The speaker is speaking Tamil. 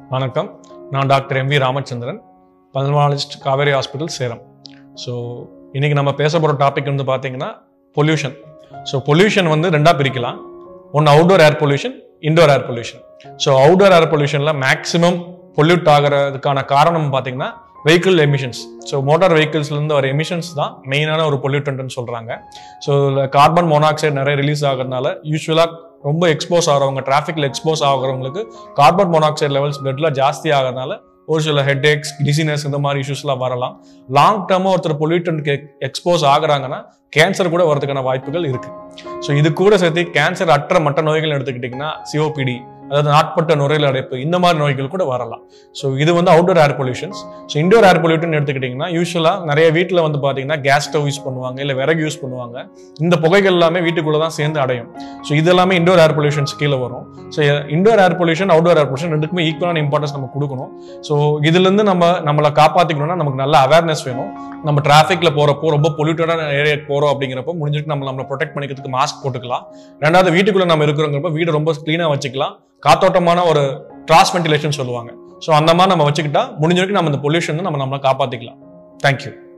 வணக்கம் நான் doctor M V Ramachandran pulmonologist Kaveri hospital Salem so இன்னைக்கு நம்ம பேச போகிற டாபிக் வந்து பார்த்தீங்கன்னா பொல்யூஷன் ஸோ பொல்யூஷன் வந்து ரெண்டாக பிரிக்கலாம் ஒன்று outdoor air pollution indoor air pollution so outdoor air பொல்யூஷனில் மேக்ஸிமம் பொல்யூட் ஆகிறதுக்கான காரணம் பார்த்தீங்கன்னா வெஹிக்கிள் எமிஷன்ஸ் ஸோ மோட்டார் வெஹிக்கிள்ஸ்லேருந்து வர எமிஷன்ஸ் தான் மெயினான ஒரு பொல்யூட்டன்ட்னு சொல்கிறாங்க ஸோ இதில் கார்பன் மோனாக்சைடு நிறைய ரிலீஸ் ஆகிறதுனால யூஸ்வலாக ரொம்ப எக்ஸ்போஸ் ஆகிறவங்க டிராஃபிக்கில் எக்ஸ்போஸ் ஆகிறவங்களுக்கு கார்பன் மோனாக்சைடு லெவல்ஸ் பிளட்ல ஜாஸ்தி ஆகிறதுனால ஒரு சில ஹெட் ஏக்ஸ் டிசினஸ் இந்த மாதிரி இஷ்யூஸ்லாம் வரலாம் லாங் டேர்மாக ஒருத்தர் பொல்யூட்டன்ட்க்கு எக்ஸ்போஸ் ஆகுறாங்கன்னா கேன்சர் கூட வரதுக்கான வாய்ப்புகள் இருக்கு ஸோ இது கூட சேர்த்து கேன்சர் அற்ற மற்ற நோய்கள் எடுத்துக்கிட்டிங்கன்னா சிஓபிடி அதாவது நாட்பட்ட நுரையீரல் அடைப்பு இந்த மாதிரி நோய்கள் கூட வரலாம் ஸோ இது வந்து outdoor air pollutions so indoor air pollutant எடுத்துக்கிட்டிங்கன்னா யூஸ்வலாக நிறைய வீட்டில் வந்து பார்த்தீங்கன்னா கேஸ் ஸ்டவ் யூஸ் பண்ணுவாங்க இல்லை விறகு யூஸ் பண்ணுவாங்க இந்த புகைகள் எல்லாமே வீட்டுக்குள்ளே தான் சேர்ந்து அடையும் ஸோ இது எல்லாமே இண்டோர் ஏர் பொல்யூஷன்ஸ் கீழே வரும் so indoor air pollution outdoor air pollution ரெண்டுக்குமே ஈக்குவலான இம்பார்ட்டன்ஸ் நம்ம கொடுக்கணும் ஸோ இதுலேருந்து நம்ம நம்மளை காப்பாற்றிக்கணும்னா நமக்கு நல்ல அவேர்னஸ் வேணும் நம்ம டிராஃபிக்ல போறப்போ ரொம்ப பொல்யூட்டடான ஏரியாக்கு போறோம் அப்படிங்கிறப்போ முடிஞ்சிட்டு நம்ம நம்மளை ப்ரொடெக்ட் பண்ணிக்கிறதுக்கு மாஸ்க் போட்டுக்கலாம் ரெண்டாவது வீட்டுக்குள்ள நம்ம இருக்கிறோங்கிறப்ப வீடு ரொம்ப க்ளீனா வச்சுக்கலாம் காத்தோட்டமான ஒரு கிராஸ் வென்டிலேஷன் சொல்லுவாங்க ஸோ அந்த மாதிரி நம்ம வச்சுக்கிட்டா முடிஞ்ச வரைக்கும் நம்ம இந்த பொல்யூஷன் நம்ம நம்மளை காப்பாத்திக்கலாம் தேங்க்யூ